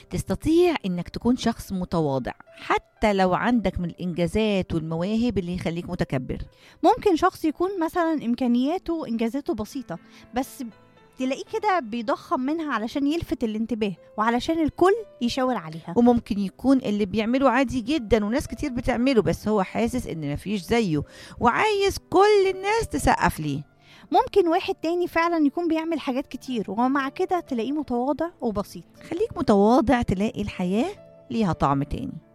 تستطيع انك تكون شخص متواضع حتى لو عندك من الانجازات والمواهب اللي يخليك متكبر ممكن شخص يكون مثلا امكانياته وانجازاته بسيطه بس تلاقيه كده بيضخم منها علشان يلفت الانتباه وعلشان الكل يشاور عليها وممكن يكون اللي بيعمله عادي جدا وناس كتير بتعمله بس هو حاسس ان مفيش زيه وعايز كل الناس تسقف ليه ممكن واحد تاني فعلا يكون بيعمل حاجات كتير ومع كده تلاقيه متواضع وبسيط خليك متواضع تلاقي الحياة ليها طعم تاني